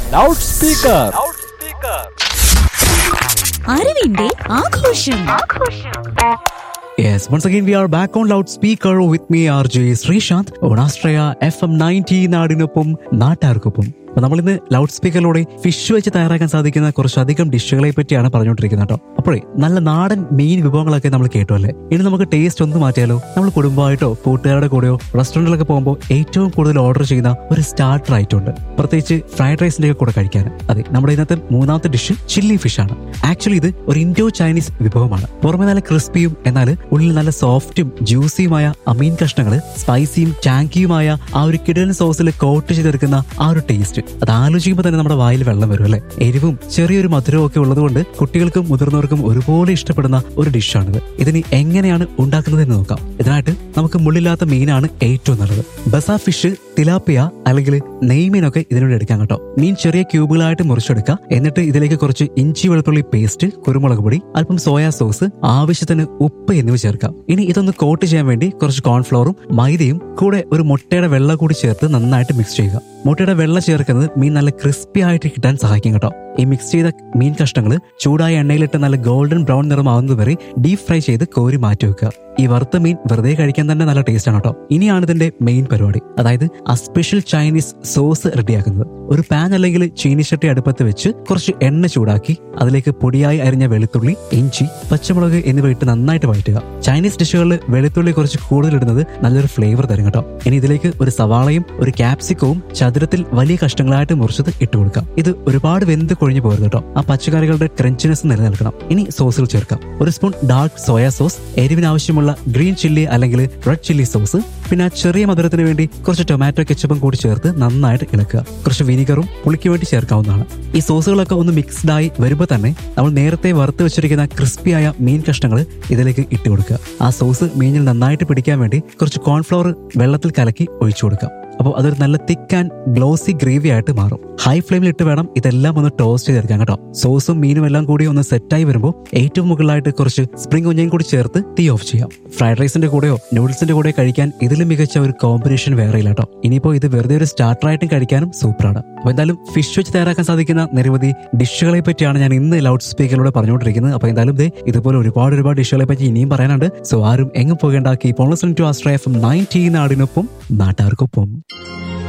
loud speaker അറിവിന്റെ ആഘോഷം Yes, once again we are back on loudspeaker with me RJ Sreesanth on Astraya FM 90 നാടിനൊപ്പം നാട്ടാർക്കൊപ്പം അപ്പൊ നമ്മളിന്ന് ലൗഡ് സ്പീക്കറിലൂടെ ഫിഷ് വെച്ച് തയ്യാറാക്കാൻ സാധിക്കുന്ന കുറച്ചധികം ഡിഷുകളെ പറ്റിയാണ് പറഞ്ഞുകൊണ്ടിരിക്കുന്നത് കേട്ടോ അപ്പോഴേ നല്ല നാടൻ മീൻ വിഭവങ്ങളൊക്കെ നമ്മൾ കേട്ടോ അല്ലേ ഇനി നമുക്ക് ടേസ്റ്റ് ഒന്ന് മാറ്റിയാലോ നമ്മൾ കുടുംബമായിട്ടോ കൂട്ടുകാരുടെ കൂടെയോ റെസ്റ്റോറൻറ്റിലൊക്കെ പോകുമ്പോൾ ഏറ്റവും കൂടുതൽ ഓർഡർ ചെയ്യുന്ന ഒരു സ്റ്റാർട്ടർ ഐറ്റം ഉണ്ട് പ്രത്യേകിച്ച് ഫ്രൈഡ് റൈസിന്റെ കൂടെ കഴിക്കാൻ അതെ നമ്മുടെ ഇന്നത്തെ മൂന്നാമത്തെ ഡിഷ് ചില്ലി ഫിഷ് ആണ് ആക്ച്വലി ഇത് ഒരു ഇൻഡോ ചൈനീസ് വിഭവമാണ് പുറമെ നല്ല ക്രിസ്പിയും എന്നാൽ ഉള്ളിൽ നല്ല സോഫ്റ്റും ജ്യൂസിയുമായ അമീൻ കഷ്ണങ്ങൾ സ്പൈസിയും ചാങ്കിയുമായ ആ ഒരു കിടലൻ സോസിൽ കോട്ട് ചെയ്തെടുക്കുന്ന ആ ഒരു ടേസ്റ്റ് അത് ആലോചിക്കുമ്പോൾ തന്നെ നമ്മുടെ വായിൽ വെള്ളം വരും അല്ലെ എരിവും ചെറിയൊരു മധുരവും ഒക്കെ ഉള്ളതുകൊണ്ട് കുട്ടികൾക്കും മുതിർന്നവർക്കും ഒരുപോലെ ഇഷ്ടപ്പെടുന്ന ഒരു ഡിഷാണിത് ഇതിന് എങ്ങനെയാണ് ഉണ്ടാക്കുന്നത് എന്ന് നോക്കാം ഇതിനായിട്ട് നമുക്ക് മുള്ളില്ലാത്ത മീനാണ് ഏറ്റവും നല്ലത് ബസ ഫിഷ് തിലാപ്പിയ അല്ലെങ്കിൽ നെയ്മീനൊക്കെ ഇതിനോട് എടുക്കാം കേട്ടോ മീൻ ചെറിയ ക്യൂബുകളായിട്ട് മുറിച്ചെടുക്കുക എന്നിട്ട് ഇതിലേക്ക് കുറച്ച് ഇഞ്ചി വെളുത്തുള്ളി പേസ്റ്റ് കുരുമുളക് പൊടി അല്പം സോയാ സോസ് ആവശ്യത്തിന് ഉപ്പ് എന്നിവ ചേർക്കാം ഇനി ഇതൊന്ന് കോട്ട് ചെയ്യാൻ വേണ്ടി കുറച്ച് കോൺഫ്ലോറും മൈദയും കൂടെ ഒരു മുട്ടയുടെ വെള്ള കൂടി ചേർത്ത് നന്നായിട്ട് മിക്സ് ചെയ്യുക മുട്ടയുടെ വെള്ള ചേർക്കുന്നത് മീൻ നല്ല ക്രിസ്പി ആയിട്ട് കിട്ടാൻ സഹായിക്കും കേട്ടോ ഈ മിക്സ് ചെയ്ത മീൻ കഷ്ണങ്ങൾ ചൂടായ എണ്ണയിലിട്ട് നല്ല ഗോൾഡൻ ബ്രൗൺ നിറമാവുന്നത് വരെ ഡീപ് ഫ്രൈ ചെയ്ത് കോരി മാറ്റി വെക്കുക ഈ വറുത്ത മീൻ വെറുതെ കഴിക്കാൻ തന്നെ നല്ല ടേസ്റ്റ് ആണ് കേട്ടോ ഇനിയാണ് ഇതിന്റെ മെയിൻ പരിപാടി അതായത് ആ സ്പെഷ്യൽ ചൈനീസ് സോസ് റെഡിയാക്കുന്നത് ഒരു പാൻ അല്ലെങ്കിൽ ചീനി ചട്ടി അടുപ്പത്ത് വെച്ച് കുറച്ച് എണ്ണ ചൂടാക്കി അതിലേക്ക് പൊടിയായി അരിഞ്ഞ വെളുത്തുള്ളി ഇഞ്ചി പച്ചമുളക് എന്നിവ ഇട്ട് നന്നായിട്ട് വഴറ്റുക ചൈനീസ് ഡിഷുകളിൽ വെളുത്തുള്ളി കുറച്ച് കൂടുതൽ ഇടുന്നത് നല്ലൊരു ഫ്ലേവർ തരും കേട്ടോ ഇനി ഇതിലേക്ക് ഒരു സവാളയും ഒരു ക്യാപ്സിക്കവും ചതുരത്തിൽ വലിയ കഷ്ണങ്ങളായിട്ട് മുറിച്ചത് ഇട്ട് കൊടുക്കാം ഇത് ഒരുപാട് വെന്ത് കൊഴിഞ്ഞു പോകരുത് കേട്ടോ ആ പച്ചക്കറികളുടെ ക്രഞ്ചിനെസ് നിലനിൽക്കണം ഇനി സോസിൽ ചേർക്കാം ഒരു സ്പൂൺ ഡാർക്ക് സോയാ സോസ് എരിവിന് ആവശ്യമുള്ള ഗ്രീൻ ചില്ലി അല്ലെങ്കിൽ റെഡ് ചില്ലി സോസ് പിന്നെ ആ ചെറിയ മധുരത്തിന് വേണ്ടി കുറച്ച് ടൊമാറ്റോ കെച്ചപ്പും കൂടി ചേർത്ത് നന്നായിട്ട് ഇളക്കുക കുറച്ച് വിനീഗറും പുളിക്ക് വേണ്ടി ചേർക്കാവുന്നതാണ് ഈ സോസുകളൊക്കെ ഒന്ന് മിക്സ്ഡ് ആയി വരുമ്പോൾ തന്നെ നമ്മൾ നേരത്തെ വറുത്ത് വെച്ചിരിക്കുന്ന ക്രിസ്പിയായ മീൻ കഷ്ണങ്ങൾ ഇതിലേക്ക് ഇട്ട് കൊടുക്കുക ആ സോസ് മീനിൽ നന്നായിട്ട് പിടിക്കാൻ വേണ്ടി കുറച്ച് കോൺഫ്ലവർ വെള്ളത്തിൽ കലക്കി ഒഴിച്ചു കൊടുക്കാം അപ്പോൾ അതൊരു നല്ല തിക്ക് ആൻഡ് ഗ്ലോസി ഗ്രേവി ആയിട്ട് മാറും ഹൈ ഫ്ലെയിമിൽ ഇട്ട് വേണം ഇതെല്ലാം ഒന്ന് ടോസ്റ്റ് ചെയ്തെടുക്കാൻ കേട്ടോ സോസും മീനും എല്ലാം കൂടി ഒന്ന് സെറ്റായി വരുമ്പോൾ ഏറ്റവും മുകളിലായിട്ട് കുറച്ച് സ്പ്രിംഗ് ഒഞ്ഞയും കൂടി ചേർത്ത് തീ ഓഫ് ചെയ്യാം ഫ്രൈഡ് റൈസിന്റെ കൂടെയോ നൂഡിൽസിന്റെ കൂടെ കഴിക്കാൻ ഇതിലും മികച്ച ഒരു കോമ്പിനേഷൻ വേറെ ഇല്ല കേട്ടോ ഇനിയിപ്പോൾ ഇത് വെറുതെ ഒരു സ്റ്റാർട്ടറായിട്ടും കഴിക്കാനും സൂപ്പറാണ് അപ്പോൾ എന്തായാലും ഫിഷ് വെച്ച് തയ്യാറാക്കാൻ സാധിക്കുന്ന നിരവധി ഡിഷുകളെ പറ്റിയാണ് ഞാൻ ഇന്ന് ലൗഡ് സ്പീക്കറിലൂടെ പറഞ്ഞുകൊണ്ടിരിക്കുന്നത് അപ്പോൾ എന്തായാലും ദേ ഇതുപോലെ ഒരുപാട് ഒരുപാട് ഡിഷുകളെ പറ്റി ഇനിയും പറയാനുണ്ട് സോ ആരും എങ്ങും പോകേണ്ട keep on listening to Astre F nineteen നാടിനൊപ്പം നാട്ടാർക്കൊപ്പം